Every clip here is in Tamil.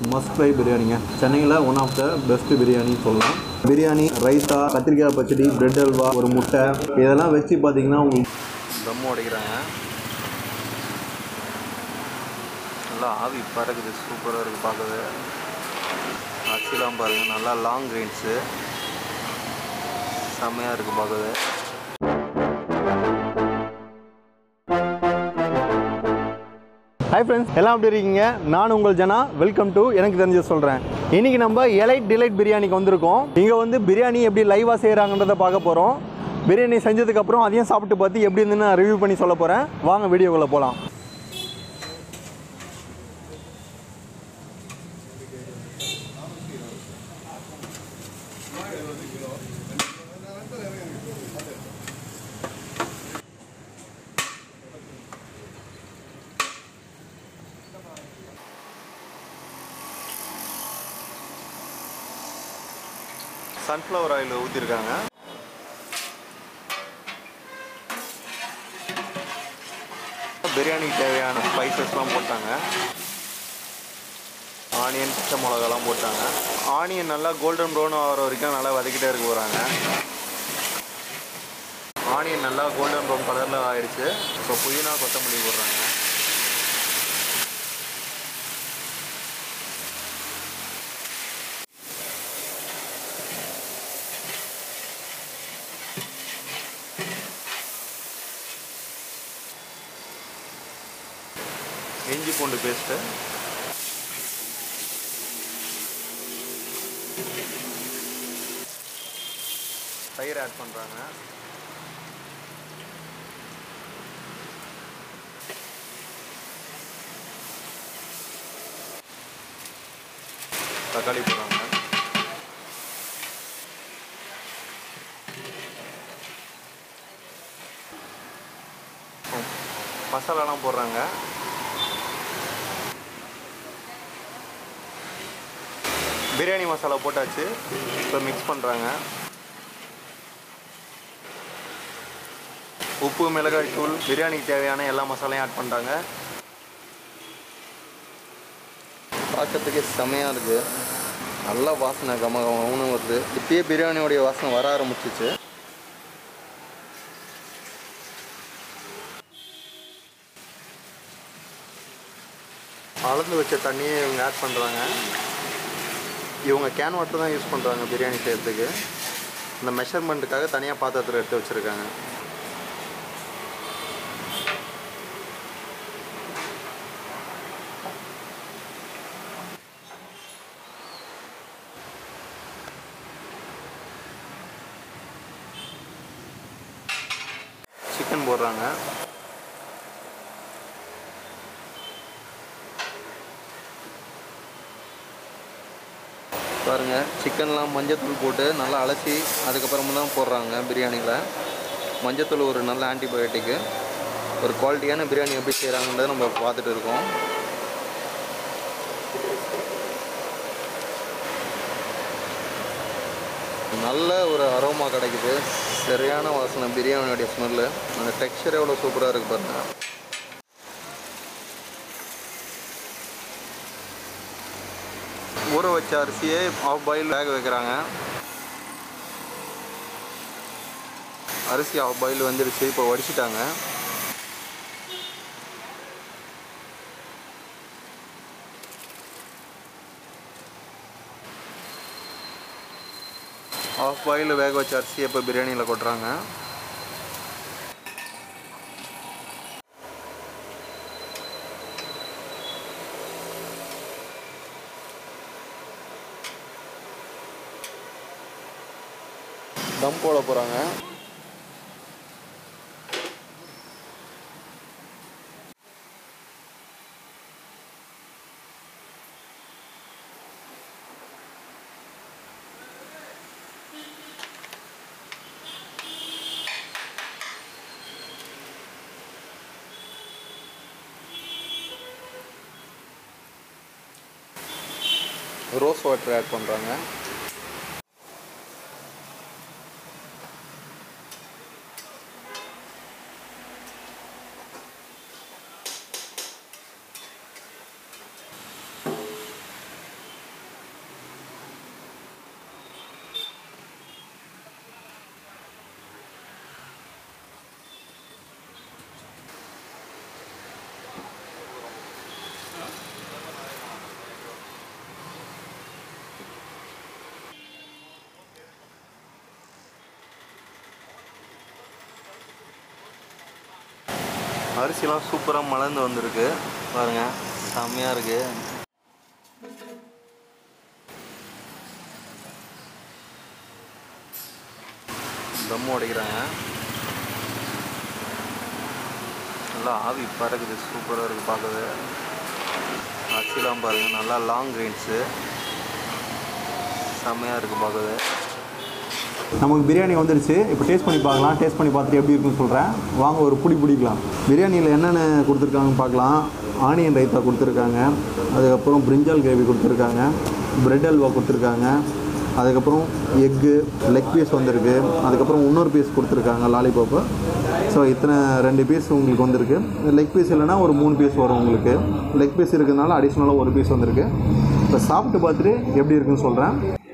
மஸ்ட் ட்ரை பிரியாணிங்க சென்னையில் one of the best biryani சொல்லலாம் பிரியாணி ரைத்தா கத்திரிக்காய் பச்சடி பிரெட் அல்வா ஒரு முட்டை இதெல்லாம் வச்சு பார்த்தீங்கன்னா உங்களுக்கு தம் உடைக்கிறாங்க நல்லா ஆவி பறக்குது சூப்பராக இருக்குது பார்க்கவே அரிசிலாம் பாருங்கள் நல்லா லாங் கிரெயின்ஸு செம்மையாக இருக்குது பார்க்கவே ஹாய் ஃப்ரெண்ட்ஸ் எல்லாம் எப்படி இருக்கீங்க நான் உங்கள் ஜனா வெல்கம் டு எனக்கு தெரிஞ்ச சொல்கிறேன் இன்னைக்கு நம்ம எலைட் டிலைட் பிரியாணிக்கு வந்திருக்கோம் இங்கே வந்து பிரியாணி எப்படி லைவாக செய்கிறாங்கன்றத பார்க்க போகிறோம் பிரியாணி செஞ்சதுக்கப்புறம் அதையும் சாப்பிட்டு பார்த்து எப்படி இருந்துன்னு நான் ரிவ்யூ பண்ணி சொல்ல போகிறேன் வாங்க வீடியோக்குள்ளே போகலாம் சன்ஃப்ளவர் ஆயில் ஊற்றிருக்காங்க பிரியாணிக்கு தேவையான ஸ்பைசஸ்லாம் போட்டாங்க ஆனியன் பச்சை மிளகாலாம் போட்டாங்க ஆனியன் நல்லா கோல்டன் ப்ரௌன் ஆகிற வரைக்கும் நல்லா வதக்கிட்டே இருக்க போகிறாங்க ஆனியன் நல்லா கோல்டன் ப்ரௌன் கலரில் ஆயிடுச்சு இப்போ புதினா கொத்தமல்லி போடுறாங்க இஞ்சி பூண்டு பேஸ்ட்டு தயிர் ஆட் பண்ணுறாங்க தக்காளி போடுறாங்க மசாலாலாம் போடுறாங்க பிரியாணி மசாலா போட்டாச்சு இப்போ மிக்ஸ் பண்ணுறாங்க உப்பு மிளகாய் தூள் பிரியாணிக்கு தேவையான எல்லா மசாலையும் ஆட் பண்ணுறாங்க பார்க்கறதுக்கே செமையாக இருக்குது நல்ல வாசனை கம கமன்னு வருது இப்பயே பிரியாணியோடைய வாசனை வர ஆரம்பிச்சிச்சு அளந்து வச்ச தண்ணியை இவங்க ஆட் பண்ணுறாங்க இவங்க கேன் வாட்டர் தான் யூஸ் பண்ணுறாங்க பிரியாணி செய்கிறதுக்கு இந்த மெஷர்மெண்ட்டுக்காக தனியாக பாத்திரத்தில் எடுத்து வச்சுருக்காங்க சிக்கன் போடுறாங்க பாருங்க சிக்கன்லாம் மஞ்சத்தூள் போட்டு நல்லா அலசி அதுக்கப்புறமா தான் போடுறாங்க பிரியாணியில் மஞ்சத்தூள் ஒரு நல்ல ஆன்டிபயோட்டிக்கு ஒரு குவாலிட்டியான பிரியாணி எப்படி செய்கிறாங்கன்றதை நம்ம பார்த்துட்டு இருக்கோம் நல்ல ஒரு அரோமா கிடைக்குது சரியான வாசனை பிரியாணியோடைய ஸ்மெல்லு அந்த டெக்ஸ்சர் எவ்வளோ சூப்பராக இருக்குது பாருங்க ஊற வச்ச அரிசியை ஆஃப் பாயில் வேக வைக்கிறாங்க அரிசி ஆஃப் பாயில் வந்துடுச்சு இப்போ வடிச்சிட்டாங்க ஆஃப் பாயில் வேக வச்ச அரிசியை இப்போ பிரியாணியில் கொட்டுறாங்க தம் போட போகிறாங்க ரோஸ் வாட்டர் ஆட் பண்ணுறாங்க அரிசிலாம் சூப்பராக மலர்ந்து வந்திருக்கு பாருங்க செம்மையாக இருக்கு தம்மு உடைக்கிறாங்க நல்லா ஆவி பறக்குது சூப்பராக இருக்குது பார்க்கவே அரிசிலாம் பாருங்கள் நல்லா லாங் கிரெயின்ஸு செம்மையாக இருக்குது பார்க்கவே நமக்கு பிரியாணி வந்துடுச்சு இப்போ டேஸ்ட் பண்ணி பார்க்கலாம் டேஸ்ட் பண்ணி பார்த்துட்டு எப்படி இருக்குன்னு சொல்கிறேன் வாங்க ஒரு புடி பிடிக்கலாம் பிரியாணியில் என்னென்ன கொடுத்துருக்காங்கன்னு பார்க்கலாம் ஆனியன் ரைத்தா கொடுத்துருக்காங்க அதுக்கப்புறம் பிரிஞ்சால் கிரேவி கொடுத்துருக்காங்க பிரெட் அல்வா கொடுத்துருக்காங்க அதுக்கப்புறம் எக்கு லெக் பீஸ் வந்திருக்கு அதுக்கப்புறம் இன்னொரு பீஸ் கொடுத்துருக்காங்க லாலிபாப்பு ஸோ இத்தனை ரெண்டு பீஸ் உங்களுக்கு வந்திருக்கு லெக் பீஸ் இல்லைன்னா ஒரு மூணு பீஸ் வரும் உங்களுக்கு லெக் பீஸ் இருக்கிறதுனால அடிஷ்னலாக ஒரு பீஸ் வந்திருக்கு இப்போ சாப்பிட்டு பார்த்துட்டு எப்படி இருக்குன்னு சொல்கிறேன்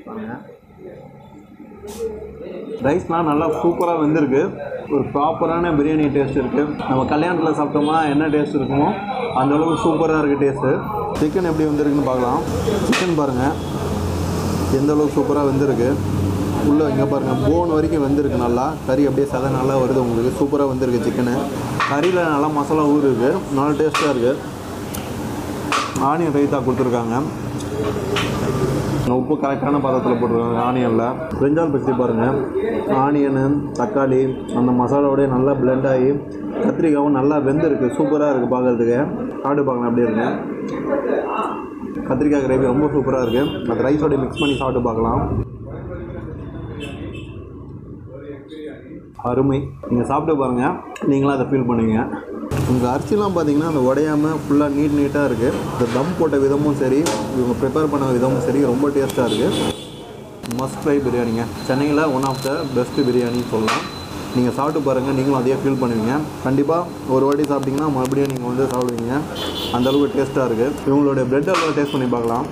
ரைஸ்லாம் நல்லா சூப்பராக வெந்திருக்கு ஒரு ப்ராப்பரான பிரியாணி டேஸ்ட் இருக்குது நம்ம கல்யாணத்தில் சாப்பிட்டோம்னா என்ன டேஸ்ட் இருக்குமோ அந்த அளவுக்கு சூப்பராக இருக்குது டேஸ்ட்டு சிக்கன் எப்படி வந்திருக்குன்னு பார்க்கலாம் சிக்கன் பாருங்கள் எந்த அளவுக்கு சூப்பராக வெந்திருக்கு உள்ளே இங்கே பாருங்கள் போன் வரைக்கும் வெந்திருக்கு நல்லா கறி அப்படியே சதை நல்லா வருது உங்களுக்கு சூப்பராக வந்திருக்கு சிக்கனு கறியில் நல்லா மசாலா ஊர் இருக்குது நல்லா டேஸ்ட்டாக இருக்குது ஆனியன் ரைத்தா கொடுத்துருக்காங்க உப்பு கரெக்டான பதத்தில் போட்டிருக்காங்க ஆனியனில் பிரிஞ்சால் பச்சடி பாருங்கள் ஆனியனு தக்காளி அந்த மசாலாவோடய நல்லா blend ஆகி கத்திரிக்காவும் நல்லா வெந்திருக்கு சூப்பராக இருக்குது பார்க்குறதுக்கு சாப்பிட்டு பார்க்கலாம் எப்படி இருக்கு கத்திரிக்காய் கிரேவி ரொம்ப சூப்பராக இருக்குது அது ரைஸோட மிக்ஸ் பண்ணி சாப்பிட்டு பார்க்கலாம் அருமை நீங்கள் சாப்பிட்டு பாருங்கள் நீங்களும் அதை ஃபீல் பண்ணுவீங்க உங்கள் அரிசிலாம் பார்த்தீங்கன்னா அந்த உடையாமல் ஃபுல்லாக நீட் நீட்டாக இருக்குது இந்த தம் போட்ட விதமும் சரி இவங்க ப்ரிப்பேர் பண்ண விதமும் சரி ரொம்ப டேஸ்ட்டாக இருக்குது மஸ்ட் ஃப்ரை பிரியாணிங்க சென்னையில் ஒன் ஆஃப் த பெஸ்ட் பிரியாணின்னு சொல்லலாம் நீங்கள் சாப்பிட்டு பாருங்கள் நீங்களும் அதையே ஃபீல் பண்ணுவீங்க கண்டிப்பாக ஒரு வாட்டி சாப்பிட்டீங்கன்னா மறுபடியும் நீங்கள் வந்து சாப்பிடுவீங்க அந்த அளவுக்கு டேஸ்ட்டாக இருக்குது இவங்களுடைய பிரெட் அல்வா டேஸ்ட் பண்ணி பார்க்கலாம்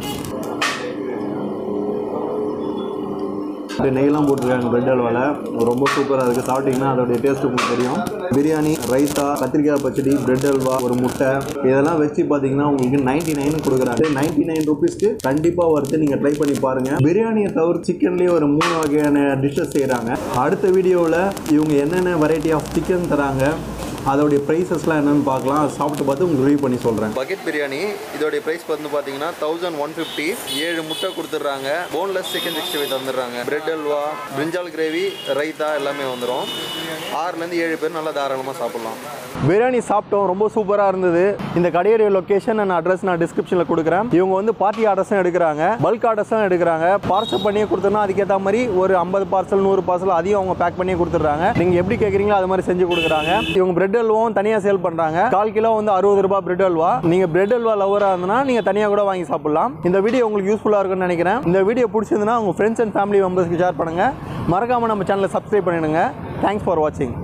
அப்படியே நெய்லாம் போட்டிருக்காங்க பிரெட் அல்வாவில் ரொம்ப சூப்பராக இருக்குது சாப்பிட்டீங்கன்னா அதோடைய டேஸ்ட் உங்களுக்கு தெரியும் பிரியாணி ரைத்தா கத்திரிக்காய் பச்சடி பிரெட் அல்வா ஒரு முட்டை இதெல்லாம் வச்சு பார்த்தீங்கன்னா உங்களுக்கு நைன்டி நைன் கொடுக்குறாங்க நைன்டி நைன் ருபீஸ்க்கு கண்டிப்பாக வருது நீங்கள் ட்ரை பண்ணி பாருங்கள் பிரியாணியை தவிர சிக்கன்லேயே ஒரு மூணு வகையான டிஷ்ஷஸ் செய்கிறாங்க அடுத்த வீடியோவில் இவங்க என்னென்ன வெரைட்டி ஆஃப் சிக்கன் தராங்க அதோடைய ப்ரைஸஸ்லாம் என்னென்னு பார்க்கலாம் அதை சாப்பிட்டு பார்த்து உங்களுக்கு ரிவ்யூ பண்ணி சொல்கிறேன் பக்கெட் பிரியாணி இதோடைய ப்ரைஸ் வந்து பார்த்தீங்கன்னா தௌசண்ட் ஒன் ஃபிஃப்டி ஏழு முட்டை கொடுத்துட்றாங்க போன்லெஸ் சிக்கன் சிக்ஸ்டி ஃபைவ் தந்துடுறாங்க bread halwa brinjal gravy raita எல்லாமே வந்துடும் ஆறுலேருந்து ஏழு பேர் நல்லா தாராளமாக சாப்பிட்லாம் பிரியாணி சாப்பிட்டோம் ரொம்ப சூப்பராக இருந்தது இந்த கடையுடைய லொக்கேஷன் அண்ட் அட்ரஸ் நான் டிஸ்கிரிப்ஷனில் கொடுக்குறேன் இவங்க வந்து பார்ட்டி ஆர்டர்ஸும் எடுக்கிறாங்க பல்க் ஆர்டர்ஸும் எடுக்கிறாங்க பார்சல் பண்ணியே கொடுத்தோம்னா அதுக்கேற்ற மாதிரி ஒரு ஐம்பது பார்சல் நூறு பார்சல் அதையும் அவங்க பேக் பண்ணி கொடுத்துட்றாங்க நீங்கள் எப்படி கேட்குறீங்களோ அது மாதிரி செஞ்சு கொடுக்குறாங்க இவங்க பிரெட் அல்வாவும் தனியாக சேல் பண்ணுறாங்க கால் கிலோ வந்து அறுபது ரூபாய் பிரெட் அல்வா நீங்கள் பிரெட் அல்வா லவராக இருந்தனா நீங்கள் தனியாக கூட வாங்கி சாப்பிடலாம் இந்த வீடியோ உங்களுக்கு யூஸ்ஃபுல்லாக இருக்கும்னு நினைக்கிறேன் இந்த வீடியோ பிடிச்சிருந்தனா உங்கள் ஃப்ரெண்ட்ஸ் அண்ட் ஃபேமிலி மெம்பர்ஸ்க்கு ஷேர் பண்ணுங்கள் மறக்காமல் நம்ம சேனலை சப்ஸ்கிரைப் பண்ணிடுங்க தேங்க்ஸ் ஃபார் வாட்சிங்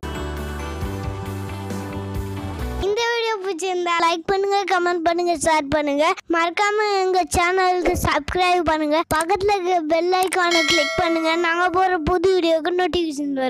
இந்த வீடியோ பிடிச்சிருந்தா லைக் பண்ணுங்க கமெண்ட் பண்ணுங்க ஷேர் பண்ணுங்க மறக்காம எங்க சேனலுக்கு சப்ஸ்கிரைப் பண்ணுங்க பக்கத்துல இருக்க பெல் ஐக்கானை கிளிக் பண்ணுங்க நாங்க போற புது வீடியோக்கு நோட்டிஃபிகேஷன் வரும்